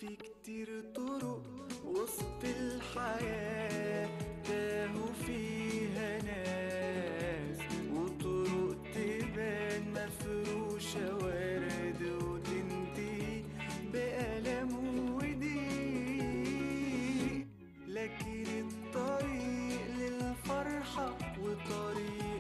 في كتير طرق وسط الحياة تاهوا فيها ناس وطرق تبان مفروشة ورد وتنتهي بألم وضيق لكن الطريق للفرحة وطريق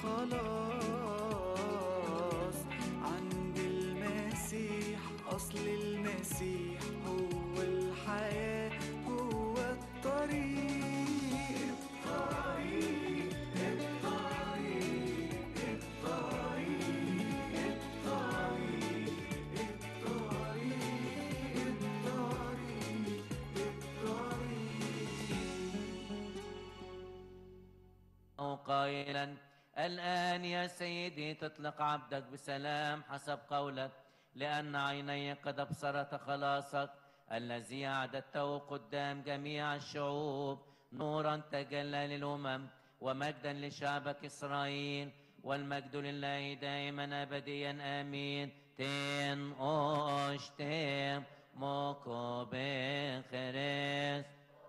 الخلاص عند المسيح أصل المسيح هو الحياة هو الطريق الطريق الطريق الطريق الطريق الطريق أو قائلا الآن يا سيدي تطلق عبدك بسلام حسب قولك لأن عيني قد أبصرت خلاصك الذي أعددته قدام جميع الشعوب نورا تجلى للأمم ومجدا لشعبك إسرائيل والمجد لله دائما أبديا آمين تين أوش تين موكو بخريس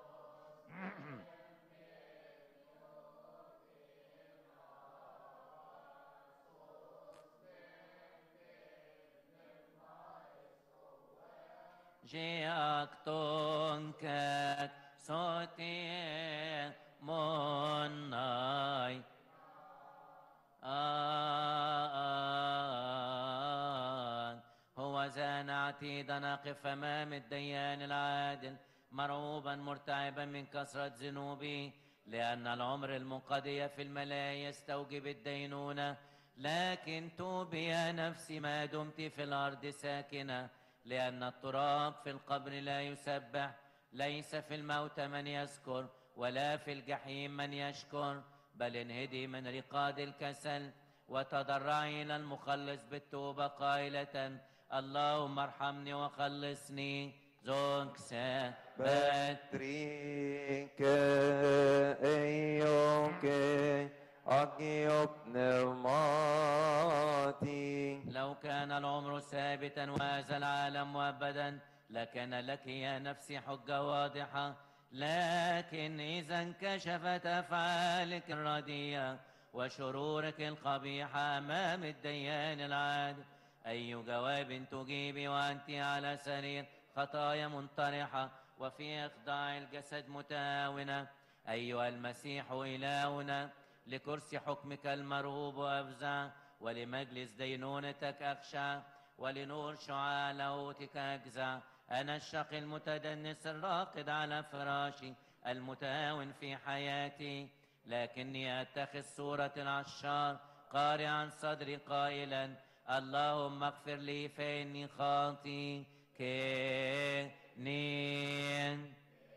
جياك تنكك صوتي مناي آه هو زان عتيدا نقف أمام الديان العادل مرعوبا مرتعبا من كثرة ذنوبي لأن العمر المنقضي في الملايا يستوجب الدينونة لكن توبي يا نفسي ما دمت في الأرض ساكنة لأن التراب في القبر لا يسبح ليس في الموت من يذكر ولا في الجحيم من يشكر بل انهدي من رقاد الكسل وتضرعي إلى المخلص بالتوبة قائلة اللهم ارحمني وخلصني زوج سبت Trike eioke agiop pneumati. لو كان العمر ثابتا وهذا العالم مؤبدا لكان لك يا نفسي حجة واضحة لكن إذا انكشفت أفعالك الرديئة وشرورك القبيحة أمام الديان العادل أي جواب تجيبي وأنت على سرير خطايا منطرحة وفي إخضاع الجسد متهاونة أيها المسيح إلهنا لكرسي حكمك المرهوب وأفزع ولمجلس دينونتك أخشع ولنور شعاع لاهوتك أجزع أنا الشقي المتدنس الراقد على فراشي المتهاون في حياتي لكني أتخذ صورة العشار قارعا صدري قائلا اللهم اغفر لي فإني خاطي كنين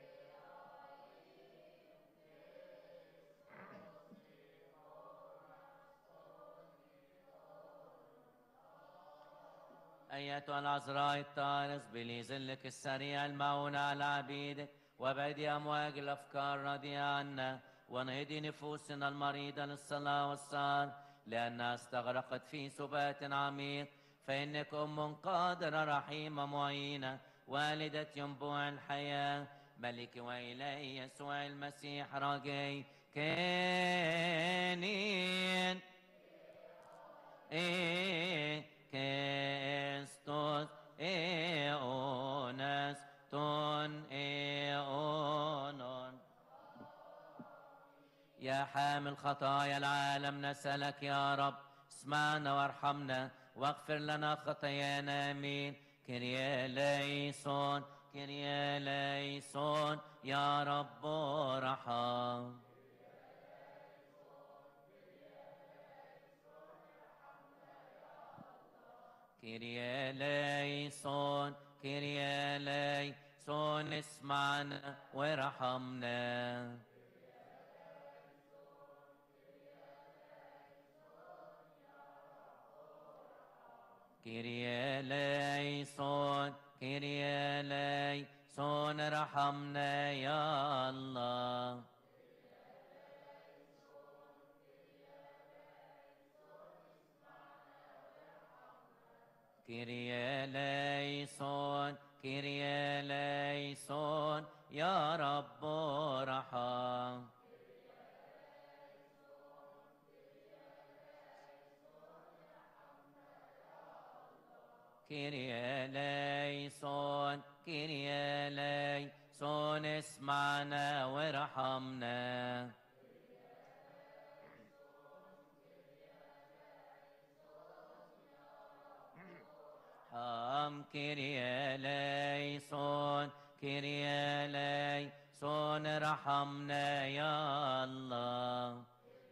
أيتها العذراء الطارس بلي ظلك السريع المعون على عبيدك وبدي أمواج الأفكار راضية عنا ونهدي نفوسنا المريضة للصلاة والسهر لأنها استغرقت في سبات عميق فإنك أم قادرة رحيمة معينة والدة ينبوع الحياة ملك وإلهي يسوع المسيح رجي كانين إيه كستوس إيه أونس تون إيه أونون يا حامل خطايا العالم نسألك يا رب اسمعنا وارحمنا واغفر لنا خطايانا امين كريا ليسون كريا ليسون يا رب ارحم كريا ليسون كريا ليسون اسمعنا وارحمنا كريا ليسون كريا ليسون ارحمنا يا الله كريا ليسون كيريا ليسون يا رب ارحم كيريا ليسون كيريا ليسون اسمعنا وارحمنا هم كيريا ليسون كيريا ليسون ارحمنا يا الله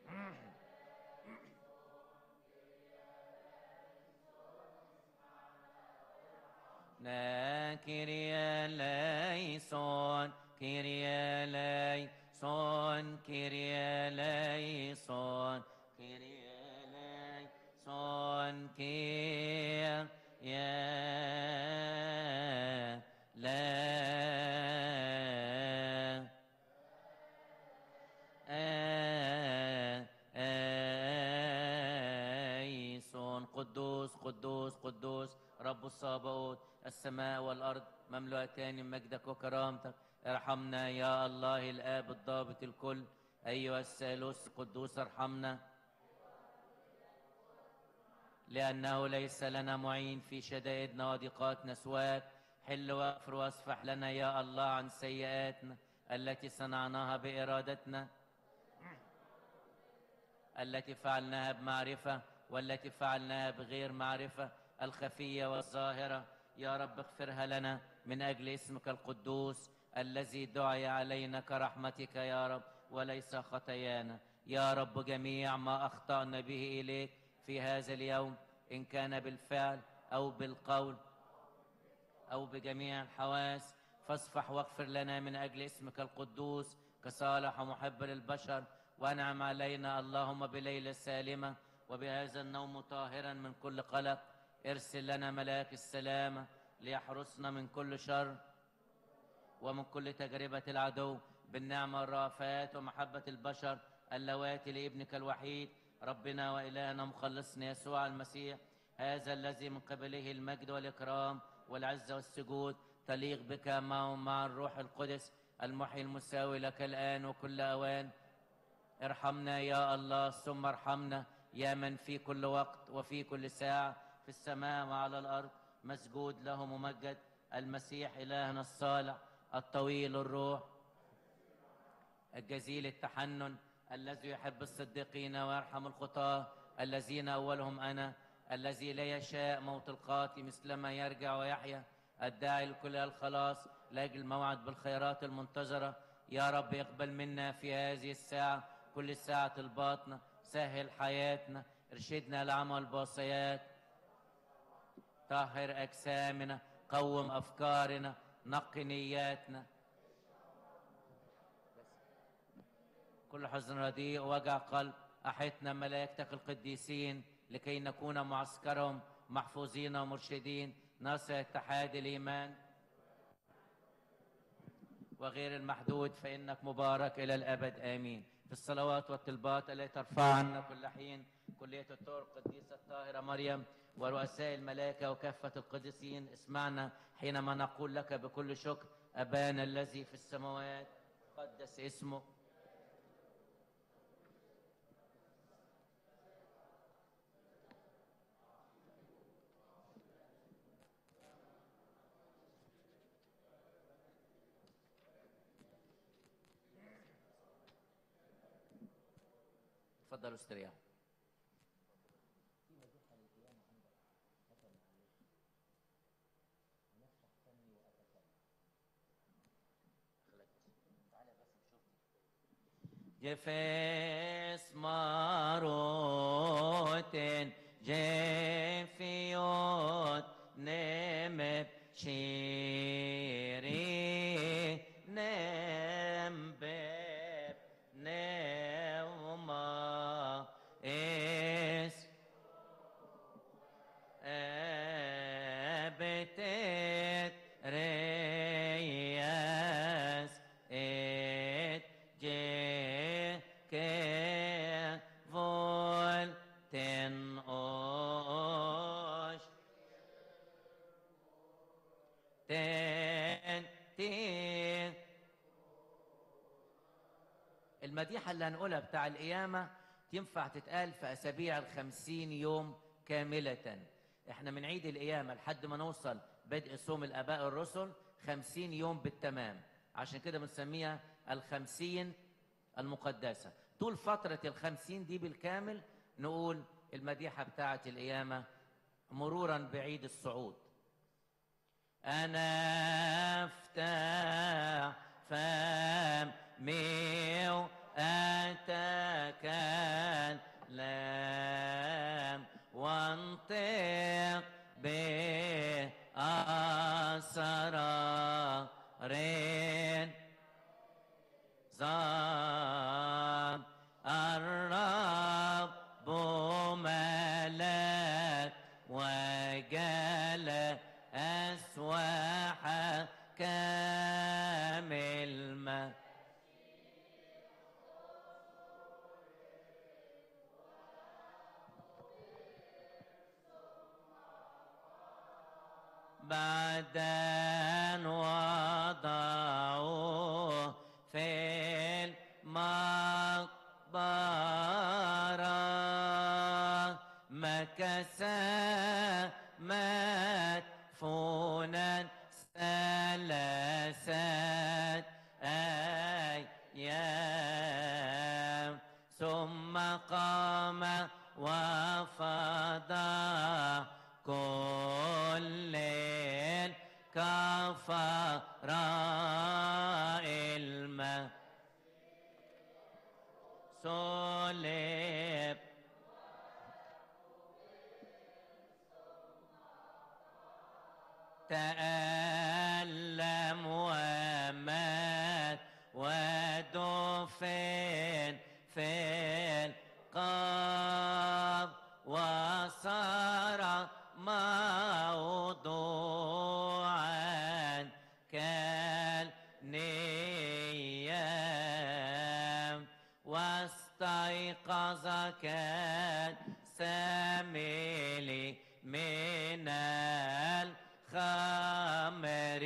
نا كيريا ليسون كيريا ليسون كيريا ليسون كيريا ليسون كيريا لا آيسون قدوس قدوس قدوس رب الصابوت السماء والأرض مملوءتان من مجدك وكرامتك ارحمنا يا الله الآب الضابط الكل أيها الثالوث القدوس ارحمنا لأنه ليس لنا معين في شدائدنا وضيقاتنا سواك حل واغفر واصفح لنا يا الله عن سيئاتنا التي صنعناها بإرادتنا التي فعلناها بمعرفة والتي فعلناها بغير معرفة الخفية والظاهرة يا رب اغفرها لنا من أجل اسمك القدوس الذي دعي علينا كرحمتك يا رب وليس خطايانا يا رب جميع ما أخطأنا به إليك في هذا اليوم إن كان بالفعل أو بالقول أو بجميع الحواس فاصفح واغفر لنا من أجل اسمك القدوس كصالح ومحب للبشر وانعم علينا اللهم بليلة سالمة وبهذا النوم طاهرا من كل قلق ارسل لنا ملاك السلامة ليحرسنا من كل شر ومن كل تجربة العدو بالنعمة والرافات ومحبة البشر اللواتي لابنك الوحيد ربنا وإلهنا مخلصنا يسوع المسيح هذا الذي من قبله المجد والإكرام والعزة والسجود تليق بك معه مع الروح القدس المحيي المساوي لك الآن وكل أوان ارحمنا يا الله ثم ارحمنا يا من في كل وقت وفي كل ساعة في السماء وعلى الأرض مسجود له ممجد المسيح إلهنا الصالح الطويل الروح الجزيل التحنن الذي يحب الصديقين ويرحم الخطاة الذين أولهم أنا الذي لا يشاء موت القاطي مثلما يرجع ويحيا الداعي لكل الخلاص لاجل الموعد بالخيرات المنتظرة يا رب اقبل منا في هذه الساعة كل ساعة الباطنة سهل حياتنا ارشدنا لعمل باصيات طهر أجسامنا قوم أفكارنا نقي نياتنا كل حزن رديء وجع قلب أحيتنا ملائكتك القديسين لكي نكون معسكرهم محفوظين ومرشدين نصر اتحاد الإيمان وغير المحدود فإنك مبارك إلى الأبد آمين في الصلوات والطلبات التي ترفع عنا كل حين كلية الطرق القديسة الطاهرة مريم ورؤساء الملائكة وكافة القديسين اسمعنا حينما نقول لك بكل شكر أبانا الذي في السماوات قدس اسمه تفضلوا استريحوا جفاس ماروتن جفيوت نمت شيري نمبب نوما اس ابتت رياس ات جي كي فول تن اوش تن تي المديحة اللي هنقولها بتاع القيامة ينفع تتقال في أسابيع الخمسين يوم كاملة احنا من عيد القيامة لحد ما نوصل بدء صوم الآباء الرسل خمسين يوم بالتمام عشان كده بنسميها الخمسين المقدسة طول فترة الخمسين دي بالكامل نقول المديحة بتاعة القيامة مرورا بعيد الصعود أنا أفتح فمي وأتكلم وانطق بأسرار زام الرب ملك وجل أسواح كامل ما بعد أن وضعوه في المقبرة مكث مدفونا ثلاثة أيام ثم قام وفضى كل الكفراء الماء صلب تألم ومات ودفن في القبر وصار موضوعا كالنيام واستيقظ كان ساملي من الخمر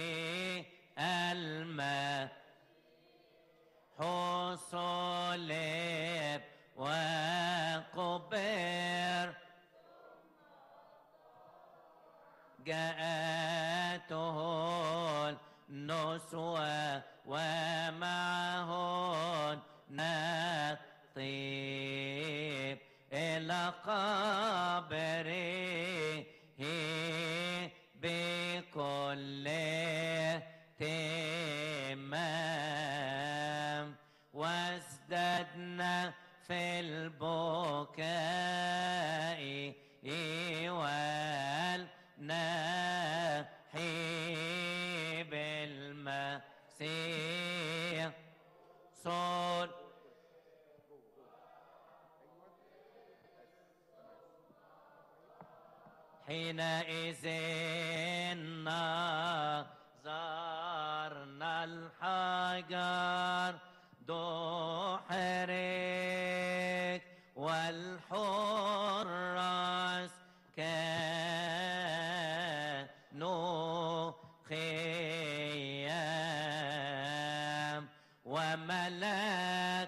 الماء حصلب وقبر جاءته النسوة ومعه النطيب إلى قبره بكل تمام وازددنا في البكاء والنحيب المسيح صل حينئذ نظرنا الحجر دحرك والحراس كانوا خيام وملك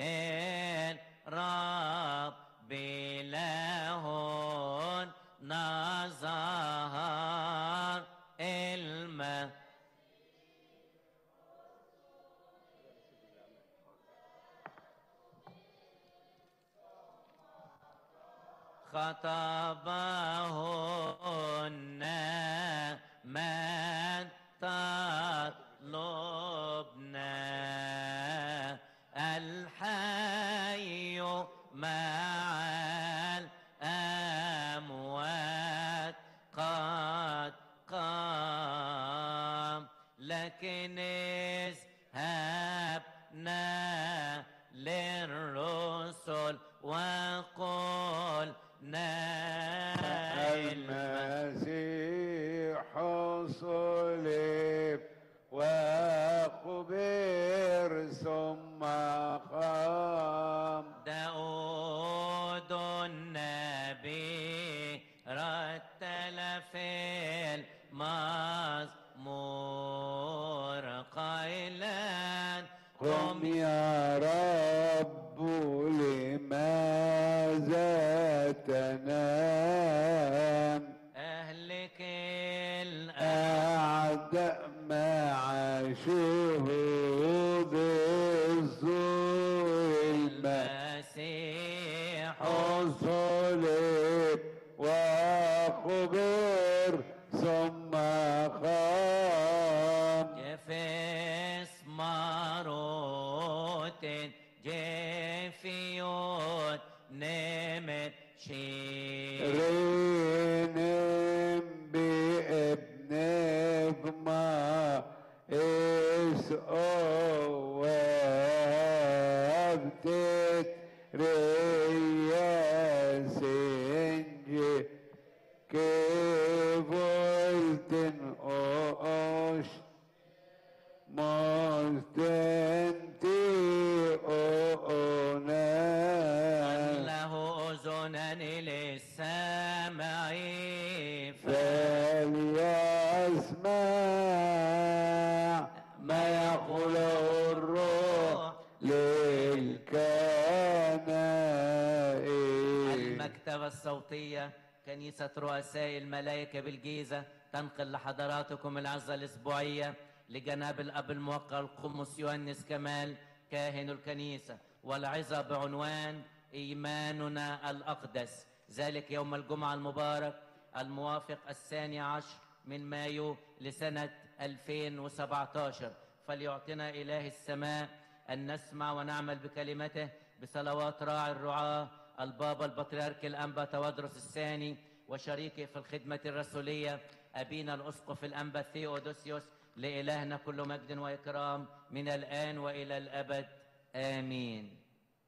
رب لهن نظهر الماء خطبهن من تطلبنا الحي مع الأموات قد قام لكن اذهبنا للرسل وقلنا المسيح صلب وقبر ثم قام داود النبي رتل في المزمور قم يا رب لماذا تنام أهلك الآن أعداء مع شهود الزور الماء المسيح صلب وخبر ثم قام جفس ماروت جفيوت نمت شير رينم بابن ما اس او وابتت رياسنج كيفولتن اوش مستنتي اونا له أذنان للسمع فليسمع ما يقوله الروح للكنائس المكتبة الصوتية كنيسة رؤساء الملائكة بالجيزة تنقل لحضراتكم العزة الأسبوعية لجناب الأب الموقر القمص يوهنس كمال كاهن الكنيسة والعظة بعنوان إيماننا الأقدس ذلك يوم الجمعة المبارك الموافق الثاني عشر من مايو لسنة 2017 فليعطنا إله السماء أن نسمع ونعمل بكلمته بصلوات راعي الرعاة البابا البطريرك الأنبا توادرس الثاني وشريكه في الخدمة الرسولية أبينا الأسقف الأنبا ثيودوسيوس لإلهنا كل مجد وإكرام من الآن وإلى الأبد آمين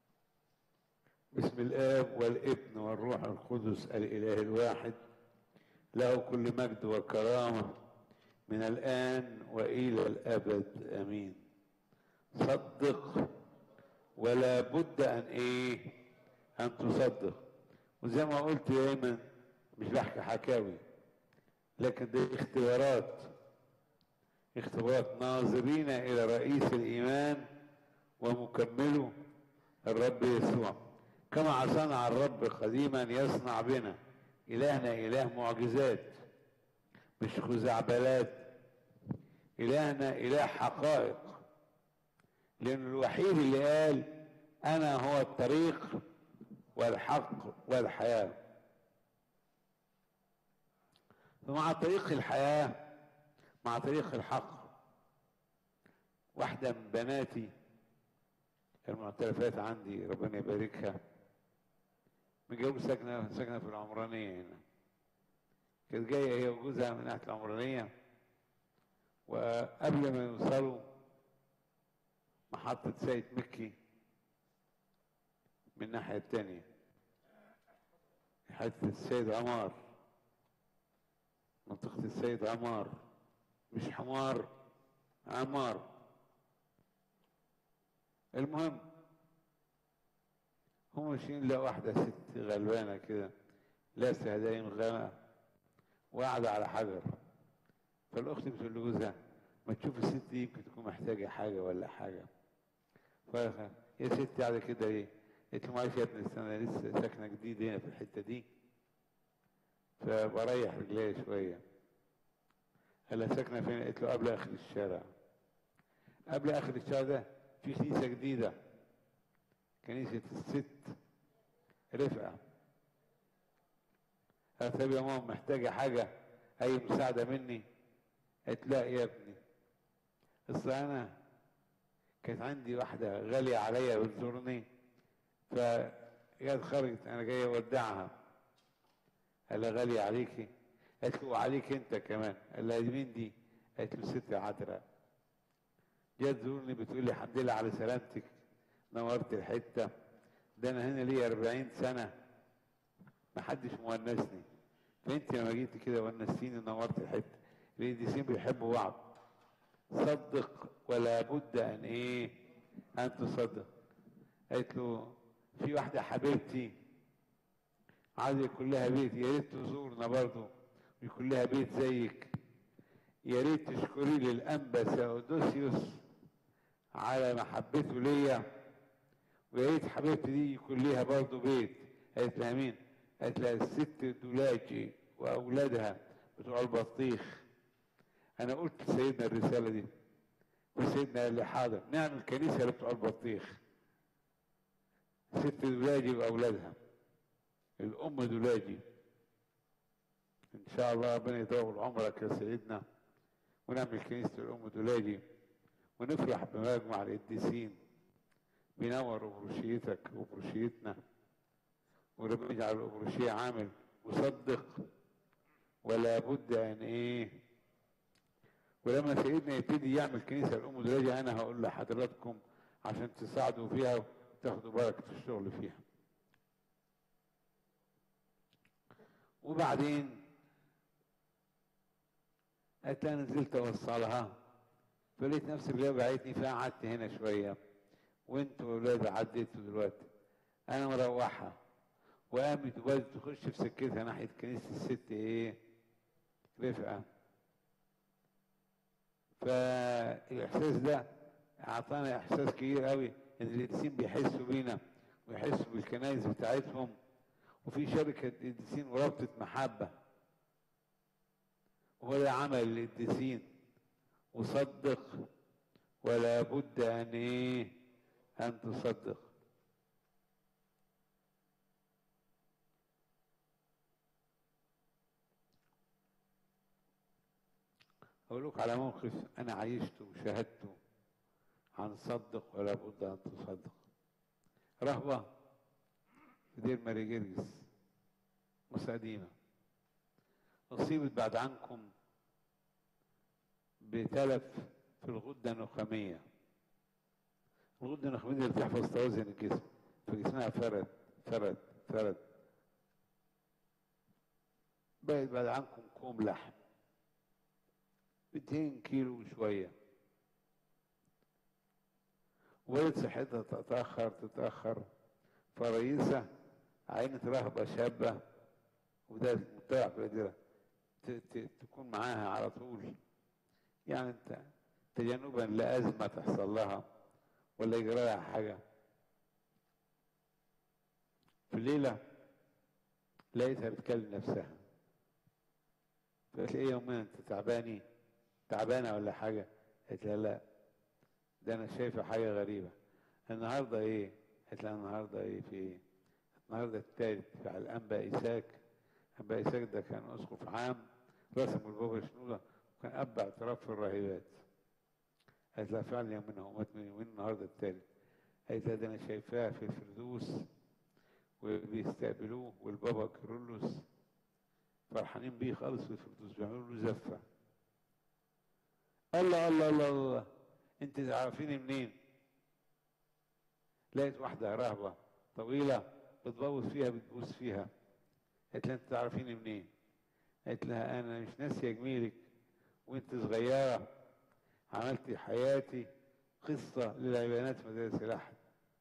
بسم الآب والابن والروح القدس الإله الواحد له كل مجد وكرامة من الآن وإلى الأبد آمين صدق ولا بد أن إيه أن تصدق وزي ما قلت دايما مش بحكي حكاوي لكن دي اختبارات اختبارات ناظرين إلى رئيس الإيمان ومكمله الرب يسوع كما صنع الرب قديما يصنع بنا إلهنا إله معجزات مش خزعبلات إلهنا إله حقائق لأن الوحيد اللي قال أنا هو الطريق والحق والحياة فمع طريق الحياة مع طريق الحق واحدة من بناتي المعترفات عندي ربنا يباركها متجوز ساكنة ساكنة في العمرانية هنا كانت جاية هي وجوزها من ناحية العمرانية وقبل ما يوصلوا محطة سيد مكي من الناحية التانية حتة السيد عمار منطقة السيد عمار مش حمار عمار المهم هم ماشيين لقوا واحدة ست غلبانة كده لابسة هدايم غامقة وقاعدة على حجر فالأخت بتقول لجوزها ما تشوف الست دي يمكن تكون محتاجة حاجة ولا حاجة ف يا ست قاعدة كده ليه؟ قلت له معلش يا ابني استنى أنا لسه ساكنة جديد هنا في الحتة دي فبريح رجليا شوية قال لها ساكنة فين؟ قلت له قبل آخر الشارع قبل آخر الشارع ده في كنيسة جديدة كنيسة الست رفقة قالت طب يا ماما محتاجة حاجة أي مساعدة مني قالت لا يا ابني أصل أنا كانت عندي واحدة غالية عليا بتزورني فجت خرجت أنا جاي أودعها قال لها غالية عليكي قالت له وعليك أنت كمان قال لها دي مين دي؟ قالت له ست عذراء جت تزورني بتقول لي الحمد لله على سلامتك نورت الحته ده انا هنا ليا 40 سنه ما حدش مونسني فانت لما جيتي كده ونستيني نورت الحته القديسين بيحبوا بعض صدق ولا بد ان ايه ان تصدق قالت له في واحده حبيبتي عايزه يكون لها بيت يا ريت تزورنا برضه ويكون لها بيت زيك يا ريت تشكري لي الانبا ساودوسيوس على محبته ليا ويا ريت حبيبتي دي يكون ليها برضه بيت قالت لها مين؟ قالت لها الست دولاجي واولادها بتوع البطيخ انا قلت لسيدنا الرساله دي وسيدنا قال لي حاضر نعمل كنيسه لبتوع البطيخ ست دولاجي واولادها الام دولاجي ان شاء الله ربنا يطول عمرك يا سيدنا ونعمل كنيسه الام دولاجي ونفرح بمجمع القديسين بينور أبروشيتك وأبروشيتنا وربنا يجعل الأبروشية عامل مصدق ولا بد أن إيه ولما سيدنا يبتدي يعمل كنيسة الأم دلوقتي أنا هقول لحضراتكم عشان تساعدوا فيها وتاخدوا بركة الشغل فيها وبعدين قالت لها نزلت أوصلها فلقيت نفسي اللي وجعتني فقعدت هنا شوية وانتوا ولاد عديتوا دلوقتي انا مروحها وقامت وبدت تخش في سكتها ناحيه كنيسه الست ايه رفقه فالاحساس ده اعطانا احساس كبير قوي ان القديسين بيحسوا بينا ويحسوا بالكنايس بتاعتهم وفي شركه قديسين ورابطه محبه وهو ده عمل القديسين وصدق ولا بد ان ايه ان تصدق اقول لك على موقف انا عايشته وشاهدته عن صدق ولا بد ان تصدق رهبه في دير ماري جرجس مصر قديمه اصيبت بعد عنكم بتلف في الغده النخاميه الغده النخاميه اللي بتحفظ توازن الجسم فجسمها فرد فرد فرد بقت بعد عنكم كوم لحم 200 كيلو وشويه وبدت صحتها تتاخر تتاخر فرئيسه عينت رهبه شابه وده مطلع في القديره تكون معاها على طول يعني انت تجنبا لازمه تحصل لها ولا يجرى لها حاجه في الليله لقيتها بتكلم نفسها فقالت لي ايه يومين انت تعباني تعبانه ولا حاجه قالت لها لا ده انا شايفه حاجه غريبه النهارده ايه قالت لها النهارده ايه في ايه النهارده التالت في على الانبا ايساك انبا ايساك ده كان اسقف عام رسم البابا شنوده وكان اب اعتراف في الراهبات قالت لها فعلا يومين هو مات من يومين النهارده التالت قالت لها ده انا شايفاها في الفردوس وبيستقبلوه والبابا كيرلس فرحانين بيه خالص في الفردوس بيعملوا له زفه الله الله الله الله انت تعرفيني منين لقيت واحدة راهبة طويلة بتبوس فيها بتبوس فيها قالت لها انت تعرفيني منين قالت لها انا مش ناسية جميلك وانت صغيرة عملت حياتي قصة للعبانات في مدارس الأحد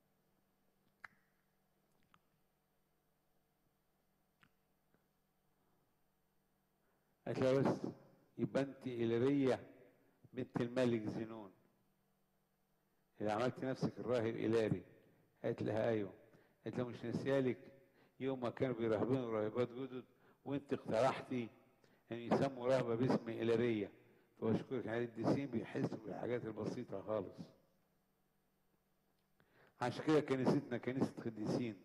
قالت لها بس يبقى انت إليرية بنت الملك زينون اللي عملت نفسك الراهب إلاري قالت لها أيوه قالت لها مش ناسيالك يوم ما كانوا بيراهبونوا راهبات جدد وانت اقترحتي ان يسموا راهبه باسم إلارية فبشكرك يعني القديسين بيحسوا بالحاجات البسيطة خالص عشان كده كنيستنا كنيسة قديسين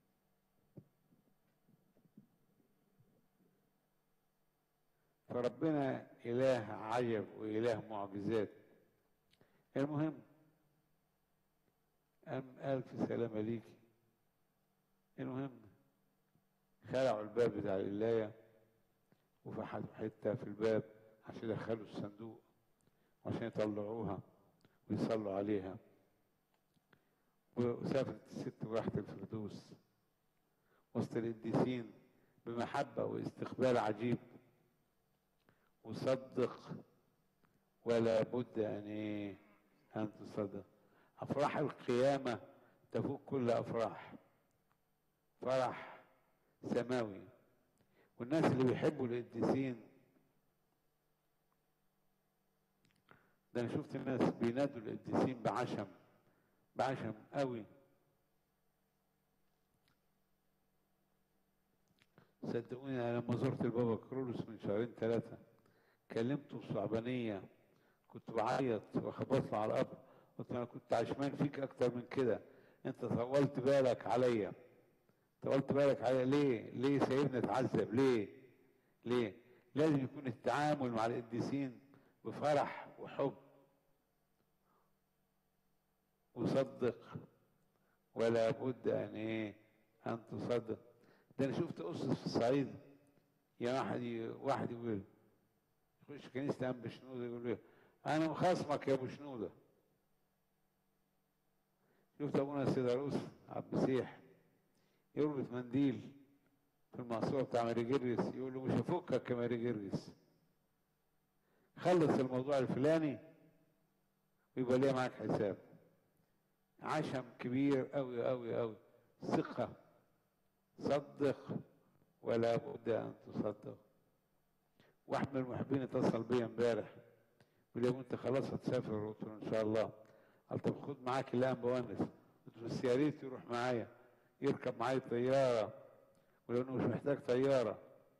فربنا إله عجب وإله معجزات المهم أم ألف سلامة ليكي المهم خلعوا الباب بتاع القلاية وفتحوا حتة في الباب عشان يدخلوا الصندوق وعشان يطلعوها ويصلوا عليها وسافرت الست وراحت الفردوس وسط القديسين بمحبة واستقبال عجيب وصدق ولا بد ان ايه ان تصدق افراح القيامه تفوق كل افراح فرح سماوي والناس اللي بيحبوا القديسين ده انا شفت الناس بينادوا القديسين بعشم بعشم قوي صدقوني انا لما زرت البابا كرولوس من شهرين ثلاثه كلمته بصعبانيه كنت بعيط وخبطت له على القبر قلت له انا كنت عشمان فيك اكتر من كده انت طولت بالك عليا طولت بالك عليا ليه ليه سايبني اتعذب ليه ليه لازم يكون التعامل مع القديسين بفرح وحب وصدق ولا بد ان ايه ان تصدق ده انا شفت اسس في الصعيد يا واحد ي- واحد يقول يخش كنيسه ام بشنوده يقول له انا مخاصمك يا ابو شنوده شفت ابونا سيداروس عبد المسيح يربط منديل في المقصوره بتاع ماري جرجس يقول له مش هفكك يا ماري جرجس خلص الموضوع الفلاني ويبقى ليا معاك حساب عشم كبير قوي قوي قوي ثقة صدق ولا بد أن تصدق واحد من المحبين اتصل بيا امبارح يقول لي يا انت خلاص هتسافر قلت له ان شاء الله قال طب خد معاك الان بونس قلت له بس يا ريت يروح معايا يركب معايا طياره ولو انه مش محتاج طياره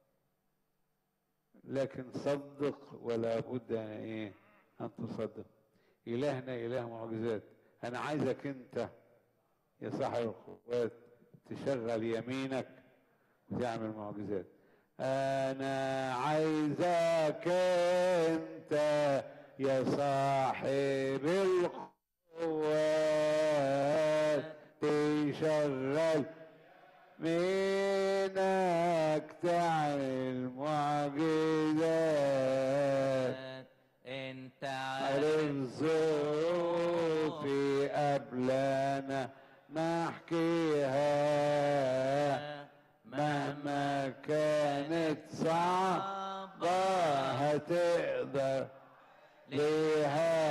لكن صدق ولا بد ان ايه ان تصدق الهنا اله معجزات انا عايزك انت يا صاحب القوات تشغل يمينك وتعمل معجزات انا عايزك انت يا صاحب القوات تشغل منك تعمل معجزات انت عرف ظروفي قبلنا نحكيها مهما كانت صعبة هتقدر ليها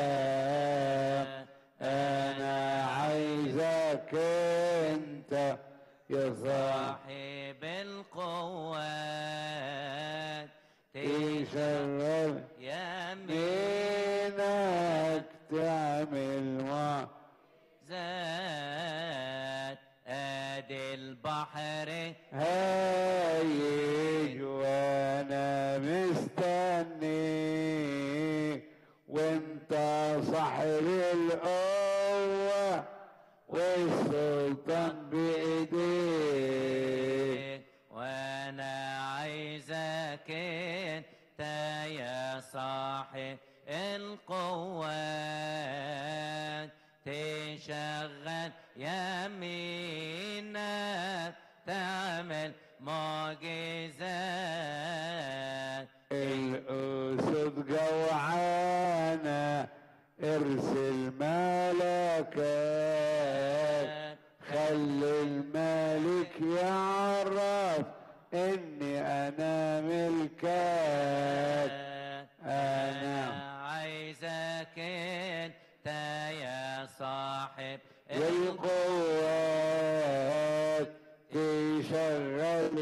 أنا عايزك أنت يا صاحب صاحب القوات تشغل يمين منك تعمل مع ذات ادي البحر هايج وانا مستني وانت صاحب القوة والسلطان بايديك وانا عايزك انت يا صاحب القوات تشغل يمينك تعمل معجزات الأسد جوعانة ارسل ملكك خلي الملك يعرف اني انا ملكك أنا. عايزك انت يا صاحب القوات تشغل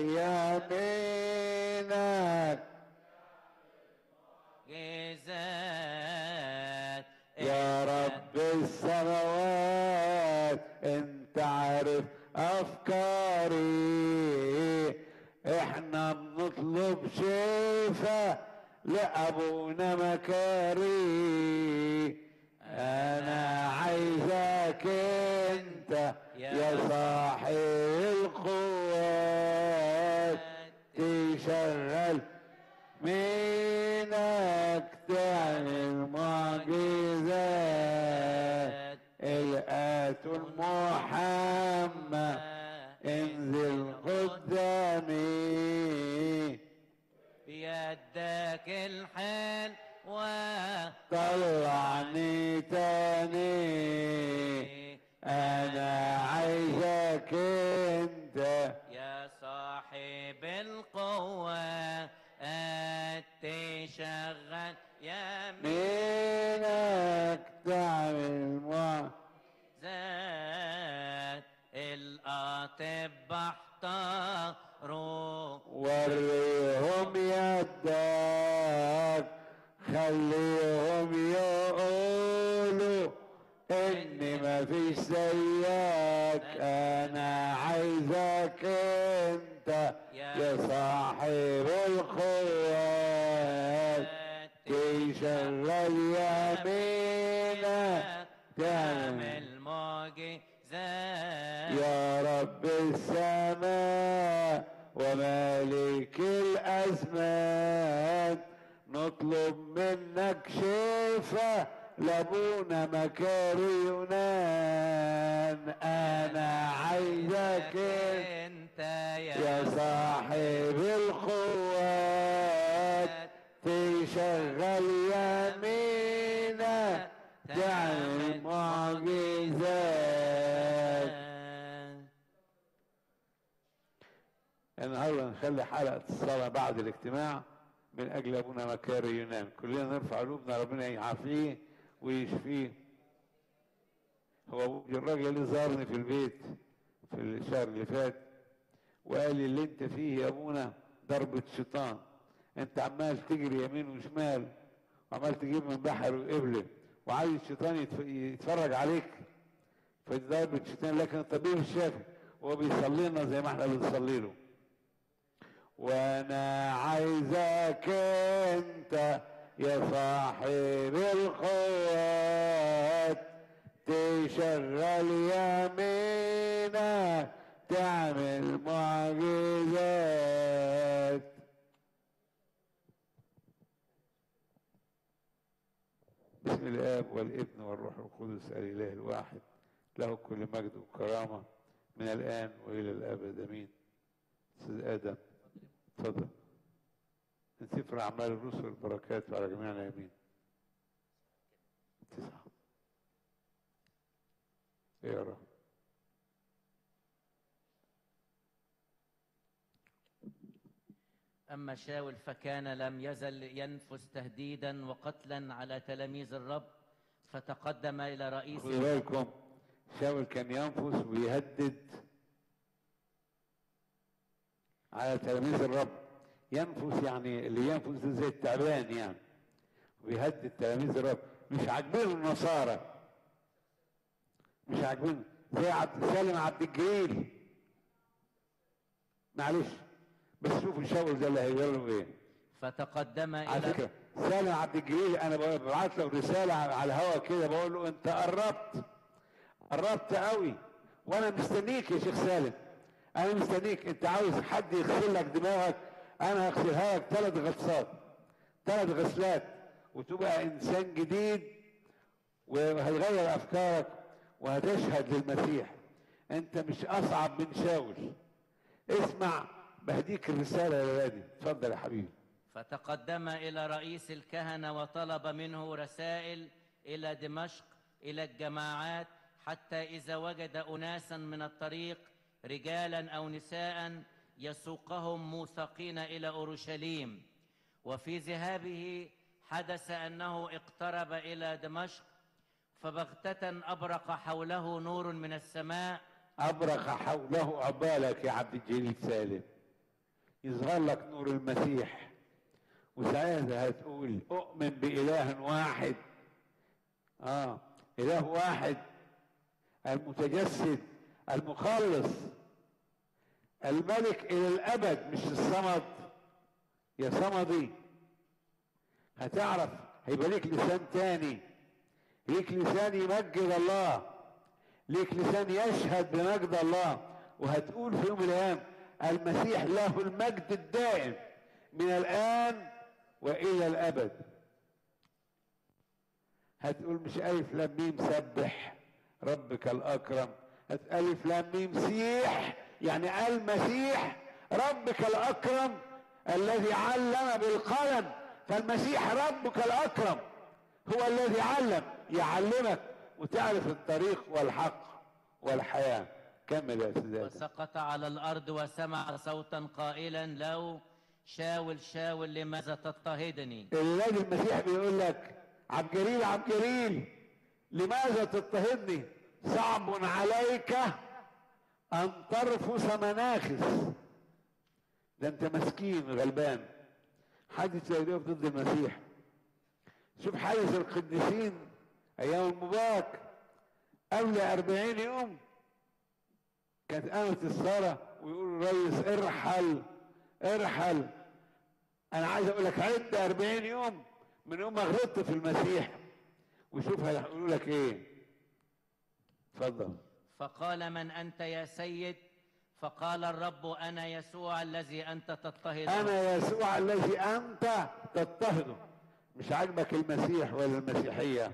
يمينك جزات يا رب السماوات انت عارف افكاري احنا بنطلب شفاء لابونا مكاري انا عايزك انت يا صاحب القوات تشغل منك تعمل معجزات الآت المحمد انزل قدامي بيدك الحل و طلعني تاني انا عايزك انت يا صاحب القوة تشغل يمين منك تعمل معجزات ذات الأطباء احتاروا وريهم يدك خليهم يقولوا ما فيش زيك انا عايزك انت يا صاحب القوات تشغل يمينك تعمل تعمل معجزات يا رب السماء ومالك الأزمان نطلب منك شفاء لابونا مكاري يونان أنا عايزك انت يا صاحب القوات تشغل يمينك تعمل معجزات النهارده نخلي حلقه الصلاه بعد الاجتماع من اجل ابونا مكاري يونان كلنا نرفع قلوبنا ربنا يعافيه ويشفيه هو الراجل اللي زارني في البيت في الشهر اللي فات وقال لي اللي انت فيه يا ابونا ضربة شيطان انت عمال تجري يمين وشمال وعمال تجيب من بحر وقبله وعايز الشيطان يتف- يتفرج عليك فدي ضربة شيطان لكن الطبيب الشافي هو بيصلي لنا زي ما احنا بنصلي له وانا عايزك انت يا صاحب القوات تشغل يمينك تعمل معجزات بسم الاب والابن والروح القدس الاله الواحد له كل مجد وكرامه من الان والى الابد امين استاذ ادم اتفضل من سفر اعمال الرسل البركات على جميعنا امين تسعه اقرا أما شاول فكان لم يزل ينفس تهديدا وقتلا على تلاميذ الرب فتقدم إلى رئيس خدوا بالكم شاول كان ينفس ويهدد على تلاميذ الرب ينفس يعني اللي ينفس ده زي التعبان يعني ويهدد تلاميذ الرب مش عاجبين النصارى مش عاجبين زي عبد سالم عبد الجليل معلش بس شوفوا شاول ده اللي هيقول له ايه فتقدم على إلى فكره سالم عبد الجليل انا ببعت له رساله على الهواء كده بقول له انت قربت قربت قوي وانا مستنيك يا شيخ سالم انا مستنيك انت عاوز حد يغسل لك دماغك انا هغسلها لك ثلاث غطسات ثلاث غسلات وتبقى انسان جديد وهتغير افكارك وهتشهد للمسيح انت مش اصعب من شاول اسمع بهديك الرساله يا ولادي اتفضل يا حبيبي فتقدم إلى رئيس الكهنة وطلب منه رسائل إلى دمشق إلى الجماعات حتى إذا وجد أناسا من الطريق رجالا أو نساء يسوقهم موثقين إلى أورشليم وفي ذهابه حدث أنه اقترب إلى دمشق فبغتة أبرق حوله نور من السماء أبرق حوله عبالك يا عبد الجليل سالم يظهر لك نور المسيح وساعتها هتقول أؤمن بإله واحد آه إله واحد المتجسد المخلص الملك إلى الأبد مش الصمد يا صمدي هتعرف هيبقى ليك لسان تاني ليك لسان يمجد الله ليك لسان يشهد بمجد الله وهتقول في يوم من الايام المسيح له المجد الدائم من الان والى الابد هتقول مش الف لام ميم سبح ربك الاكرم هت الف لام ميم سيح يعني المسيح ربك الاكرم الذي علم بالقلم فالمسيح ربك الاكرم هو الذي علم يعلمك وتعرف الطريق والحق والحياه كمل يا استاذ آدم. وسقط على الأرض وسمع صوتا قائلا له شاول شاول لماذا تضطهدني الذي المسيح بيقول لك عبد جليل عبد جليل لماذا تضطهدني صعب عليك ان ترفس مناخس ده انت مسكين غلبان حادث يقف ضد المسيح شوف حادث القديسين ايام المبارك قبل أربعين يوم كانت قامت الصلاة ويقولوا ريس ارحل ارحل أنا عايز أقول لك عد أربعين يوم من يوم ما غلطت في المسيح وشوف هيقولوا لك إيه اتفضل فقال من أنت يا سيد فقال الرب أنا يسوع الذي أنت تضطهد أنا يسوع الذي أنت تضطهده مش عاجبك المسيح ولا المسيحية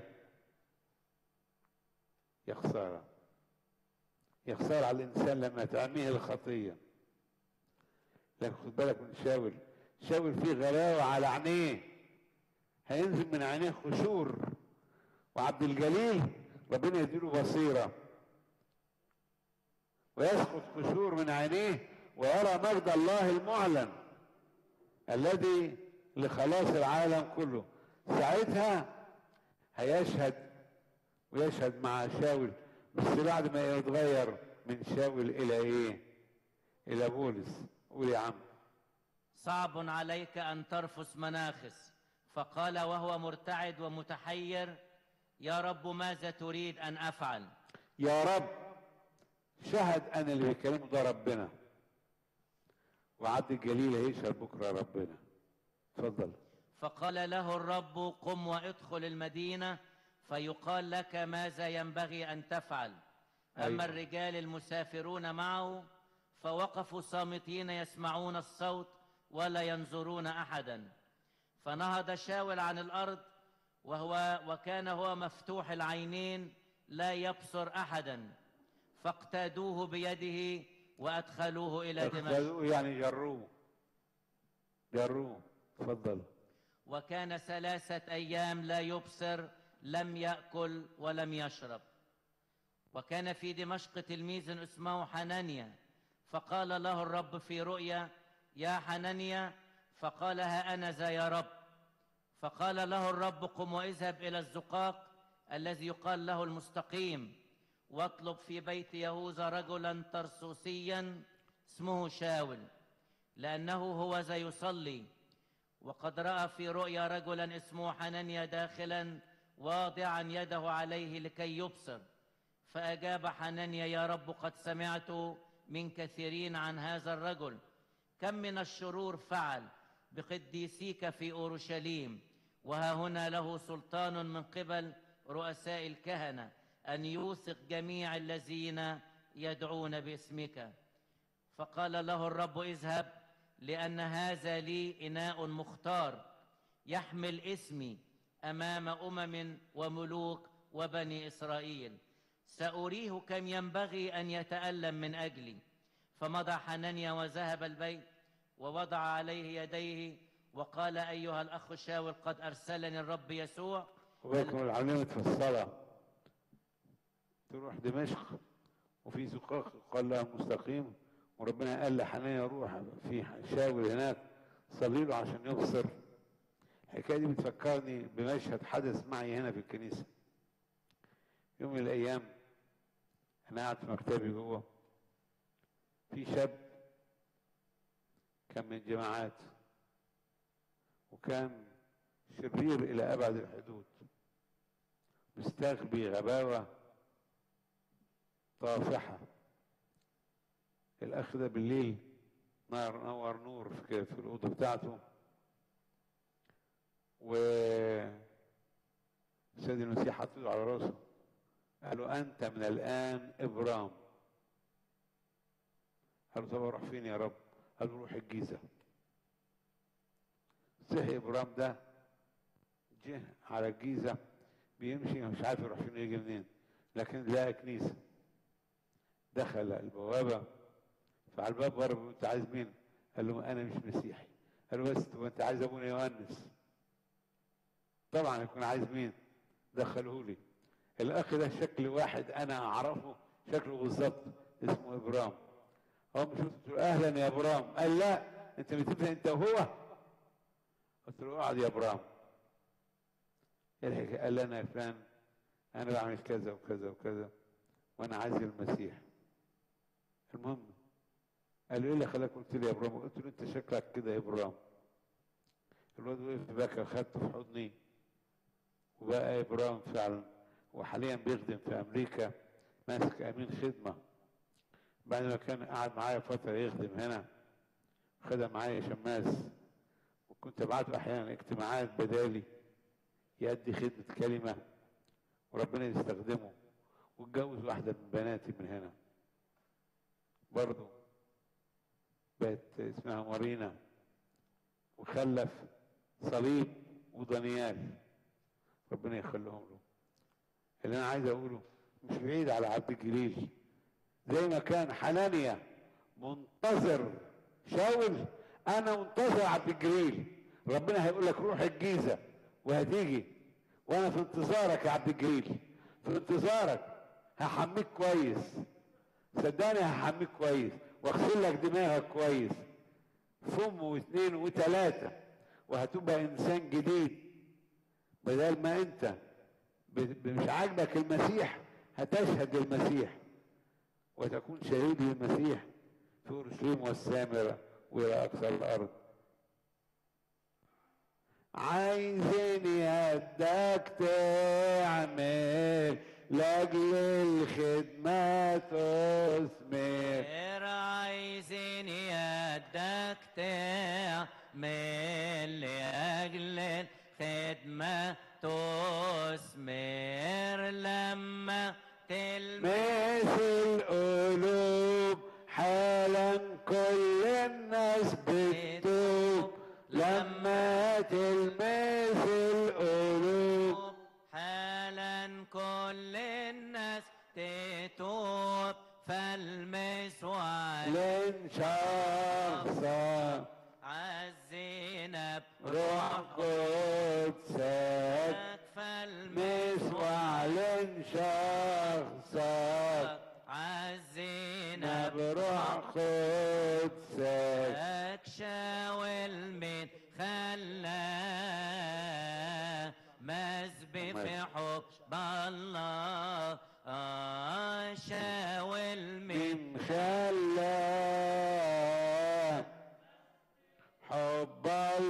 يا خسارة يا خسارة على الإنسان لما تعميه الخطية لكن خد بالك من شاول شاول فيه غلاوة على عينيه هينزل من عينيه خشور وعبد الجليل ربنا يديله بصيرة ويسقط قشور من عينيه ويرى مجد الله المعلن الذي لخلاص العالم كله ساعتها هيشهد ويشهد مع شاول بس بعد ما يتغير من شاول الى ايه الى بولس قول يا عم صعب عليك أن ترفس مناخس فقال وهو مرتعد ومتحير يا رب ماذا تريد أن أفعل يا رب شهد انا اللي بيكلمه ده ربنا وعبد الجليل هيشهد بكره ربنا اتفضل فقال له الرب قم وادخل المدينة فيقال لك ماذا ينبغي أن تفعل أما أيوة. الرجال المسافرون معه فوقفوا صامتين يسمعون الصوت ولا ينظرون أحدا فنهض شاول عن الأرض وهو وكان هو مفتوح العينين لا يبصر أحدا فاقتادوه بيده وأدخلوه إلى دمشق خدوه يعني جروه جروه اتفضل وكان ثلاثة أيام لا يبصر لم يأكل ولم يشرب وكان في دمشق تلميذ اسمه حنانيا فقال له الرب في رؤيا يا حنانيا فقال ها أنا ذا يا رب فقال له الرب قم واذهب إلى الزقاق الذي يقال له المستقيم واطلب في بيت يهوذا رجلا ترسوسيا اسمه شاول لأنه هو ذا يصلي وقد رأى في رؤيا رجلا اسمه حنانيا داخلا واضعا يده عليه لكي يبصر فأجاب حنانيا يا رب قد سمعت من كثيرين عن هذا الرجل كم من الشرور فعل بقديسيك في أورشليم وها هنا له سلطان من قبل رؤساء الكهنة أن يوثق جميع الذين يدعون باسمك فقال له الرب اذهب لأن هذا لي إناء مختار يحمل اسمي أمام أمم وملوك وبني إسرائيل سأريه كم ينبغي أن يتألم من أجلي فمضى حنانيا وذهب البيت ووضع عليه يديه وقال أيها الأخ شاول قد أرسلني الرب يسوع وباكم العلامة في الصلاة تروح دمشق وفي زقاق قال لها مستقيم وربنا قال لحنانيا روح في شاول هناك صلي له عشان يبصر الحكايه دي بتفكرني بمشهد حدث معي هنا في الكنيسه يوم من الايام انا قاعد في مكتبي جوه في شاب كان من الجماعات وكان شرير الى ابعد الحدود مستغبي غباوه طافحه الاخ ده بالليل نار نور نور في في الاوضه بتاعته و سيد المسيح حط ايده على راسه قال له انت من الان ابرام قال له طب اروح فين يا رب قال له روح الجيزه صحي ابرام ده جه على الجيزه بيمشي مش عارف يروح فين ويجي منين لكن لقى كنيسه دخل البوابه فعلى الباب بره بيقول انت عايز مين؟ قال له انا مش مسيحي قال له بس طب انت عايز ابونا يوهنس طبعا يكون عايز مين؟ دخله لي الاخ ده شكل واحد انا اعرفه شكله بالظبط اسمه ابرام هو مش قلت له اهلا يا ابرام قال لا انت بتبدا انت وهو قلت له اقعد يا ابرام ايه الحكايه قال لي انا يا فلان انا بعمل كذا وكذا وكذا وانا عايز المسيح المهم قال له ايه اللي خلاك قلت لي يا ابرام قلت له انت شكلك كده يا ابرام الواد وقف بكى خدته في حضني وبقى ابرام فعلا وحاليا بيخدم في امريكا ماسك امين خدمه بعد ما كان قاعد معايا فتره يخدم هنا خدم معايا شماس وكنت ابعته احيانا اجتماعات بدالي يأدي خدمه كلمه وربنا يستخدمه واتجوز واحده من بناتي من هنا برضه بقت اسمها مارينا وخلف صليب ودانيال ربنا يخليهم له اللي انا عايز اقوله مش بعيد على عبد الجليل زي ما كان حنانيا منتظر شاول انا منتظر عبد الجليل ربنا هيقول لك روح الجيزه وهتيجي وانا في انتظارك يا عبد الجليل في انتظارك هحميك كويس صدقني هحميك كويس واغسل لك دماغك كويس فم واثنين وثلاثه وهتبقى انسان جديد بدل ما انت ب- ب- مش عاجبك المسيح هتشهد المسيح وتكون شهيد للمسيح في اورشليم والسامره والى اقصى الارض عايزين يدك تعمل لاجل الخدمه تثمر غير عايزين يدك تعمل لأجل الخدمة تثمر لما تلمس مثل قلوب حالا كل الناس بتتوب لما تلمس القلوب حالا كل الناس تتوب فالمس وعلى لين شخصا عالزينب روح قدسك فالمس مس وعلن شخصك عالزينب بروح قدسك شاول من خلاه مزبي في حب الله آه شاول من من خلاك حب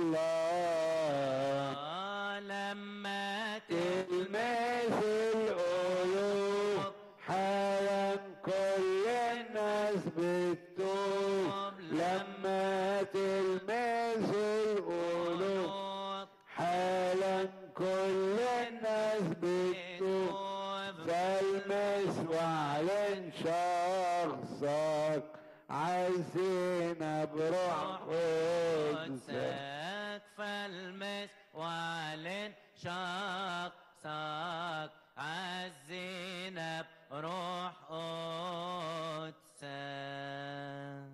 الله آه لما تلمس القلوب حالا كل الناس بتتوب لما تلمس القلوب تلمس حالا كل الناس بتتوب فالمس واعلن شخصك عايزين بروح قدسك قدسك فالمس واعلن شخصك عالزينب روح قدسك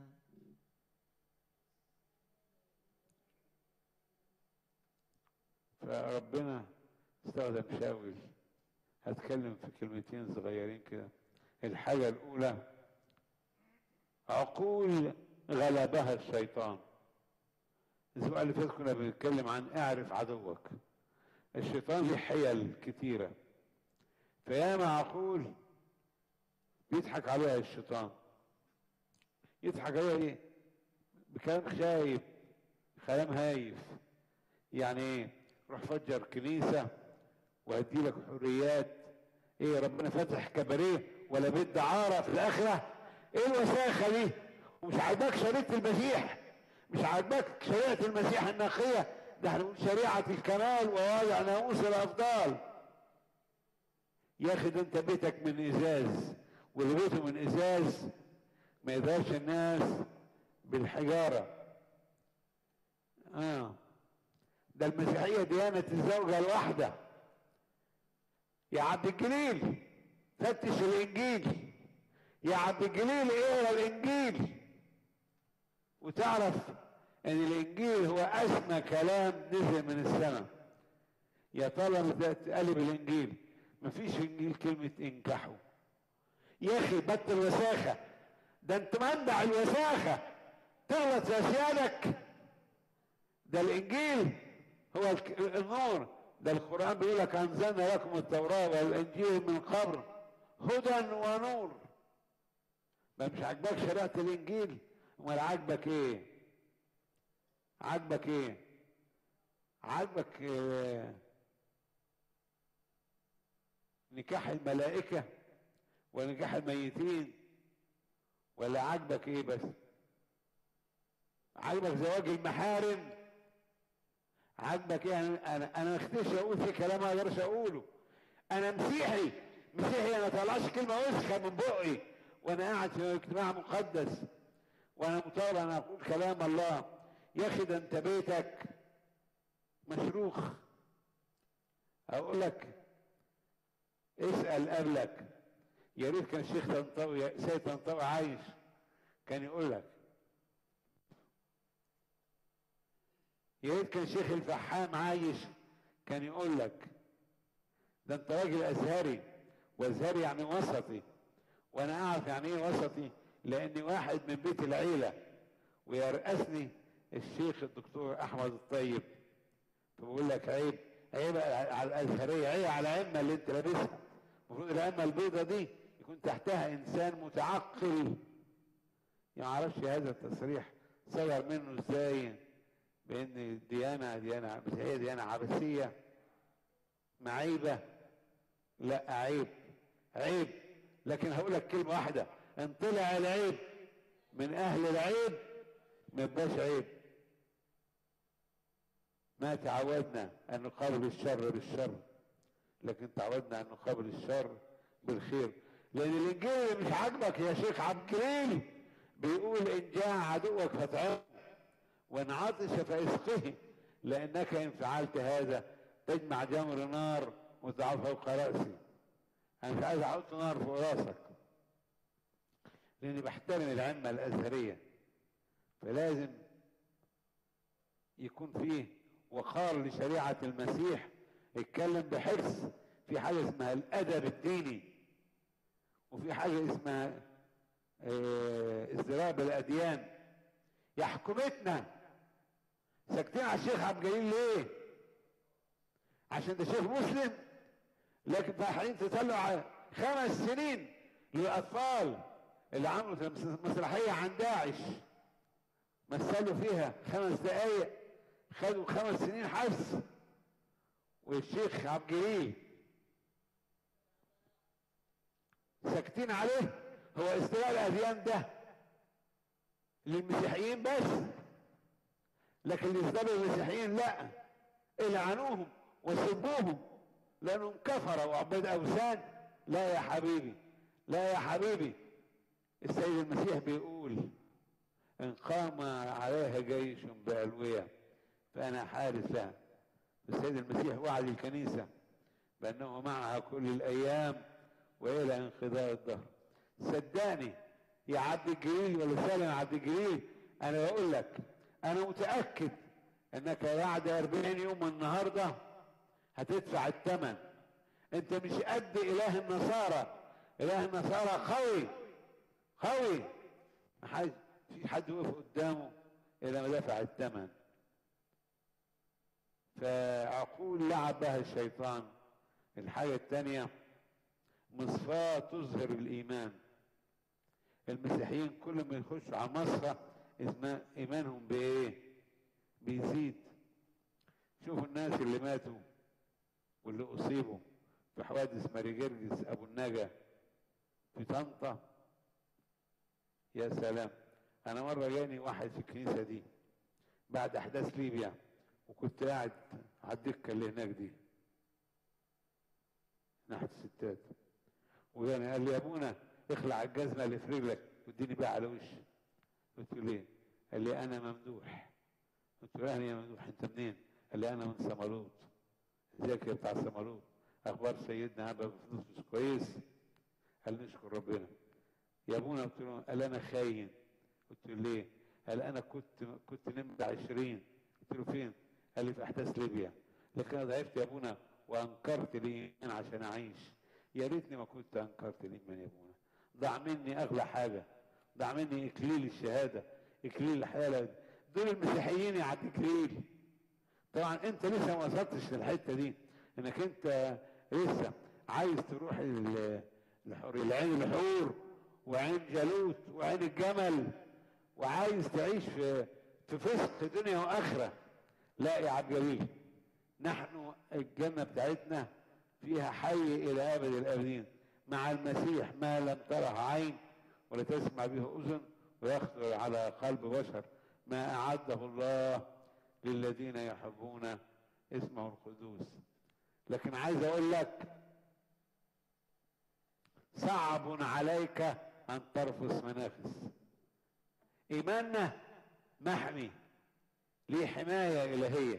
فربنا استخدم شاول هتكلم في كلمتين صغيرين كده الحاجة الأولى عقول غلبها الشيطان الأسبوع اللي فات كنا بنتكلم عن اعرف عدوك الشيطان له حيل كتيرة فياما عقول بيضحك عليها الشيطان يضحك عليها ايه بكلام خايب كلام هايف يعني ايه روح فجر كنيسة وهدي لك حريات ايه ربنا فاتح كباريه ولا بيت دعارة في الآخرة ايه الوساخة دي ومش عاجباك شريعة المسيح مش عاجباك شريعة المسيح النقية ده احنا بنقول شريعة الكمال ووضع ناموس الأفضال ياخد انت بيتك من ازاز واللي بيته من ازاز ما يقدرش الناس بالحجارة اه ده المسيحية ديانة الزوجة الواحدة يا عبد الجليل فتش الانجيل يا عبد الجليل اقرا الانجيل وتعرف ان الانجيل هو اسمى كلام نزل من السماء يا طلبة قلب الانجيل مفيش في انجيل كلمة انكحوا يا اخي بطل وساخة ده انت منبع الوساخة تغلط في اسيادك ده الانجيل هو الك- النور ده القرآن بيقول لك أنزلنا لكم التوراة والإنجيل من قبل هدى ونور ما مش عاجبك شريعة الإنجيل أمال عاجبك إيه؟ عاجبك إيه؟ عاجبك إيه؟ نكاح الملائكة ونجاح الميتين ولا عاجبك ايه بس عاجبك زواج المحارم عاجبك ايه انا انا انا ما اختيش اقول في كلام ما اقدرش اقوله انا مسيحي مسيحي انا ما طلعش كلمه وسخه من بقي وانا قاعد في اجتماع مقدس وانا مطالب ان اقول كلام الله يا اخي ده انت بيتك مشروخ اقول لك اسال قبلك يا ريت كان الشيخ طنطاوي سيد طنطاوي عايش كان يقول لك يا ريت كان شيخ الفحام عايش كان يقول لك ده انت راجل ازهري وازهري يعني وسطي وانا اعرف يعني ايه وسطي لاني واحد من بيت العيله ويرأسني الشيخ الدكتور احمد الطيب فبقول لك عيب عيب على الازهريه عيب على العمه اللي انت لابسها المفروض العمه البيضه دي يكون تحتها انسان متعقل ما يعرفش هذا التصريح صدر منه ازاي بان الديانه ديانه مسيحيه ديانه عبثيه معيبه لا عيب عيب لكن هقول لك كلمه واحده ان طلع العيب من اهل العيب ما يبقاش عيب ما تعودنا ان نقابل الشر بالشر لكن تعودنا ان نقابل الشر بالخير لان الانجيل اللي مش عاجبك يا شيخ عبد الكريم بيقول ان جاء عدوك فاطعمه وان عطش فاسقه لانك ان فعلت هذا تجمع جمر نار وتضع فوق راسي انا مش عايز احط نار فوق راسك لاني بحترم العمه الازهريه فلازم يكون فيه وقار لشريعه المسيح اتكلم بحرص في حاجه اسمها الادب الديني وفي حاجه اسمها اه ازدراء الاديان يا حكومتنا ساكتين على الشيخ عبد الجليل ليه؟ عشان ده شيخ مسلم لكن رايحين تطلعوا خمس سنين للاطفال اللي عملوا مسرحيه عن داعش مثلوا فيها خمس دقايق خدوا خمس سنين حبس والشيخ عبد الجليل ساكتين عليه هو استواء الاديان ده للمسيحيين بس لكن لإسلام المسيحيين لا العنوهم وسبوهم لانهم كفروا وعباد اوثان لا يا حبيبي لا يا حبيبي السيد المسيح بيقول ان قام عليها جيش بألوية فانا حارس لها السيد المسيح وعد الكنيسة بانه معها كل الايام والى انقضاء الدهر صدقني يا عبد الجليل ولا سالم عبد الجليل انا بقول لك انا متاكد انك بعد 40 يوم النهارده هتدفع الثمن انت مش قد اله النصارى اله النصارى قوي قوي ما حد في حد وقف قدامه الا ما دفع الثمن فعقول لعب بها الشيطان الحاجة الثانية مصفاة تظهر الإيمان المسيحيين كل ما يخشوا على مصفى اسمها إيمانهم بإيه؟ بيزيد شوفوا الناس اللي ماتوا واللي أصيبوا في حوادث ماري جرجس أبو النجا في طنطا يا سلام أنا مرة جاني واحد في الكنيسة دي بعد أحداث ليبيا وكنت قاعد على الدكة اللي هناك دي ناحية الستات وجاني قال لي يا ابونا اخلع الجزمة اللي في رجلك واديني بقى على وشي قلت له ليه؟ قال لي أنا ممدوح قلت له أنا يا ممدوح أنت منين؟ قال لي أنا من سمالوط ازيك يا بتاع سمالوط أخبار سيدنا هبة بفلوس مش كويس؟ قال نشكر ربنا يا ابونا قلت له قال أنا خاين قلت له ليه؟ قال أنا كنت كنت نمت 20 قلت له فين؟ قال لي في أحداث ليبيا لكن أنا ضعفت يا ابونا وأنكرت الإيمان عشان أعيش يا ريتني ما كنت أنكرت الإيمان يا ابونا ضاع مني أغلى حاجة ضاع مني إكليل الشهادة إكليل الحياة دول المسيحيين يا عبد إكليل طبعا أنت لسه ما وصلتش للحتة دي إنك أنت لسه عايز تروح الحور العين الحور وعين جالوت وعين الجمل وعايز تعيش في في فسق دنيا واخره لا يا عبد الجليل نحن الجنه بتاعتنا فيها حي الى ابد الابدين مع المسيح ما لم تره عين ولا تسمع به اذن ويخطر على قلب بشر ما اعده الله للذين يحبون اسمه القدوس لكن عايز اقول لك صعب عليك ان ترفس منافس ايماننا محمي ليه حمايه الهيه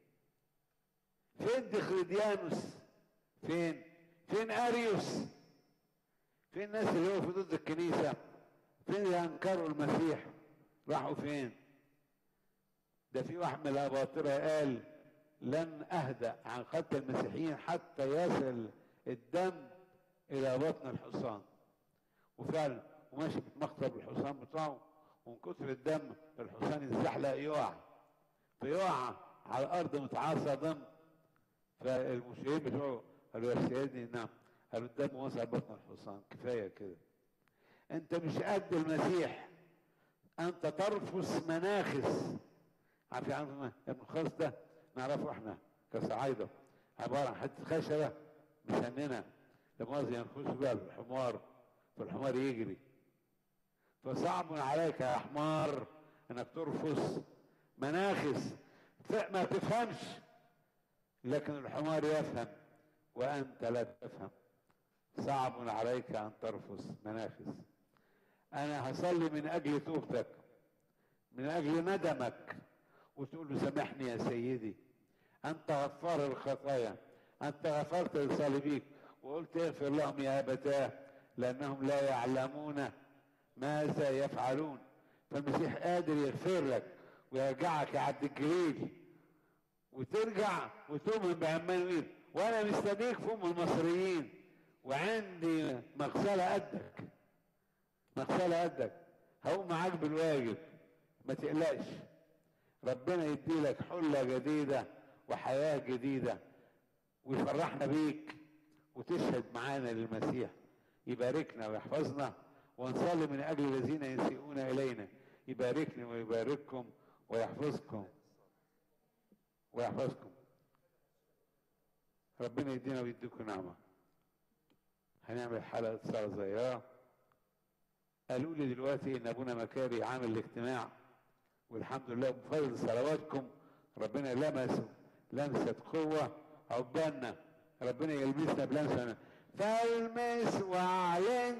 فين دخلديانوس فين فين اريوس فين الناس اللي وقفوا ضد الكنيسه فين اللي انكروا المسيح راحوا فين ده في واحد من الاباطره قال لن اهدأ عن قتل المسيحيين حتى يصل الدم الى بطن الحصان وفعلا وماشي بيتمخطر بالحصان بتاعه ومن كتر الدم الحصان يتزحلق يقع فيقع على الارض متعاصى دم فالمشيرين بتوعه قالوا يا سيدي نعم قالوا الدم وصل بطن الحصان كفايه كده انت مش قد المسيح انت ترفس مناخس عارف عارف المنخاص ده نعرفه احنا كصعايده عباره عن حته خشبه مسننه لمؤاخذه ينخسوا بيها الحمار فالحمار يجري فصعب عليك يا حمار انك ترفس مناخس ف- ما تفهمش لكن الحمار يفهم وانت لا تفهم صعب عليك ان ترفس مناخس انا هصلي من اجل توبتك من اجل ندمك وتقول له سامحني يا سيدي انت غفار الخطايا انت غفرت لصليبيك وقلت اغفر لهم يا ابتاه لانهم لا يعلمون ماذا يفعلون فالمسيح قادر يغفر لك ويرجعك يا عبد الجليل وترجع وتؤمن بعمانويل وانا مستنيك في ام المصريين وعندي مغسله قدك مغسله قدك هقوم معاك بالواجب ما تقلقش ربنا يديلك حله جديده وحياه جديده ويفرحنا بيك وتشهد معانا للمسيح يباركنا ويحفظنا ونصلي من اجل الذين يسيئون الينا يباركني ويبارككم ويحفظكم ويحفظكم ربنا يدينا ويديكم نعمه هنعمل حلقه صلاه صغيره قالوا لي دلوقتي ان ابونا مكاري عامل الاجتماع والحمد لله بفضل صلواتكم ربنا لمسه لمسه قوه عقبالنا ربنا يلبسنا بلمسه فالمس واعلن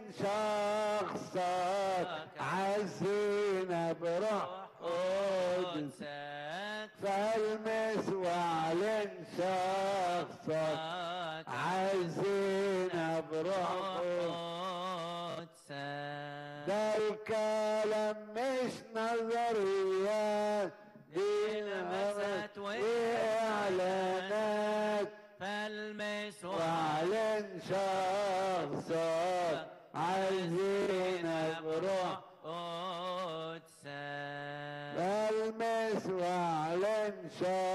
شخصك عزينا بروح قدس قدسك فالمس واعلن شخصك عزينا بروح قدس قدسك ده الكلام مش نظريات دي لمسات واعلانات فالمس واعلن شخصك عايزينك بروح قدسك المس واعلن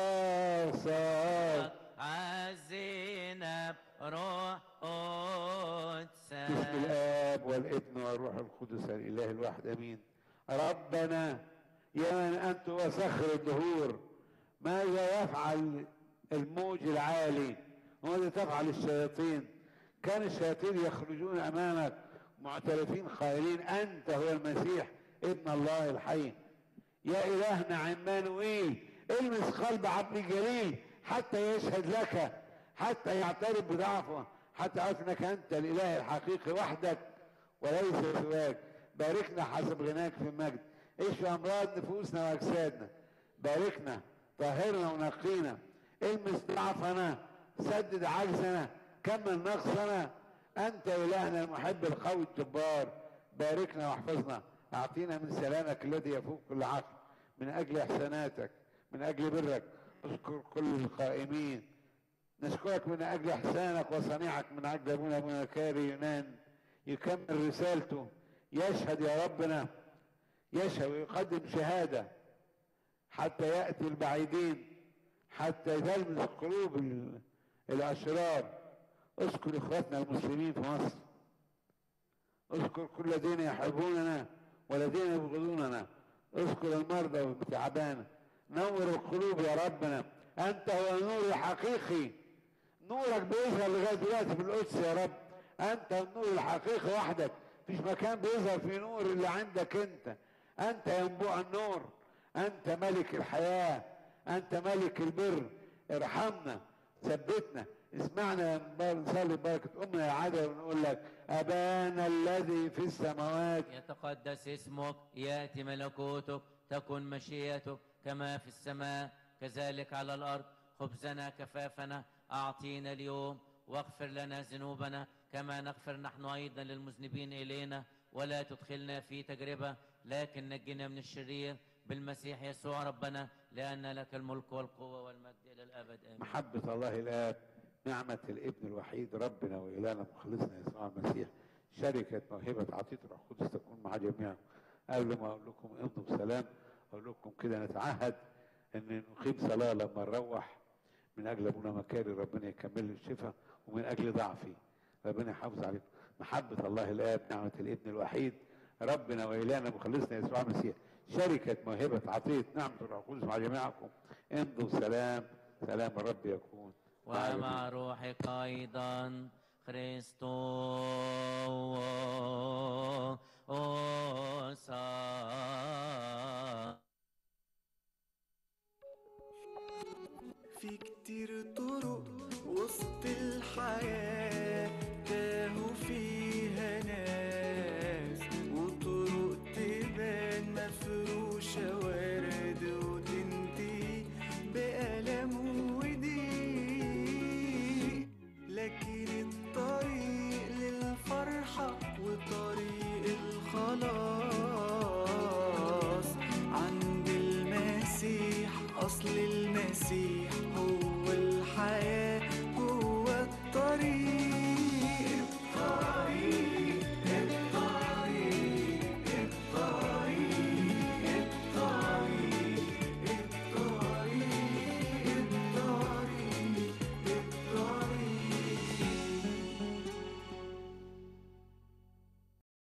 شخصك عزينا بروح قدسك باسم الاب والابن والروح القدس الاله الواحد امين ربنا يا من انت وصخر الدهور ماذا يفعل الموج العالي وماذا تفعل الشياطين كان الشياطين يخرجون امامك معترفين قائلين انت هو المسيح ابن الله الحي يا الهنا عمانويل المس قلب عبد الجليل حتى يشهد لك حتى يعترف بضعفه حتى يعرف انك انت الاله الحقيقي وحدك وليس سواك باركنا حسب غناك في المجد اشفي امراض نفوسنا واجسادنا باركنا طهرنا ونقينا المس ضعفنا سدد عجزنا كمل نقصنا انت الهنا المحب القوي الجبار باركنا واحفظنا اعطينا من سلامك الذي يفوق كل عقل من اجل احساناتك من اجل برك اذكر كل القائمين نشكرك من اجل احسانك وصنيعك من اجل ابونا ابونا كاري يونان يكمل رسالته يشهد يا ربنا يشهد ويقدم شهاده حتى ياتي البعيدين حتى تلمس قلوب ال- الاشرار اذكر اخواتنا المسلمين في مصر اذكر كل الذين يحبوننا والذين يبغضوننا اذكر المرضى والتعبان نور القلوب يا ربنا انت هو النور الحقيقي نورك بيظهر لغايه دلوقتي في القدس يا رب انت النور الحقيقي وحدك مفيش مكان بيظهر في نور اللي عندك انت انت ينبوع النور انت ملك الحياه انت ملك البر ارحمنا ثبتنا اسمعنا يا نصلي بركه امنا يا عادل ونقول لك ابانا الذي في السماوات يتقدس اسمك ياتي ملكوتك تكن مشيئتك كما في السماء كذلك على الارض خبزنا كفافنا اعطينا اليوم واغفر لنا ذنوبنا كما نغفر نحن ايضا للمذنبين الينا ولا تدخلنا في تجربه لكن نجنا من الشرير بالمسيح يسوع ربنا لان لك الملك والقوه والمجد الى الابد امين محبة الله الآب نعمة الابن الوحيد ربنا وإلهنا مخلصنا يسوع المسيح شركة موهبة عطية الروح القدس تكون مع جميعا قبل ما أقول لكم امضوا بسلام أقول لكم كده نتعهد إن نقيم صلاة لما نروح من أجل أبونا مكاري ربنا يكمل له الشفاء ومن أجل ضعفي ربنا يحافظ عليكم محبة الله الآب نعمة الابن الوحيد ربنا وإلهنا مخلصنا يسوع المسيح شركة موهبة عطية نعمة الروح القدس مع جميعكم امضوا بسلام سلام الرب يكون مع جميعكم. ومع روحك ايضا خريستوس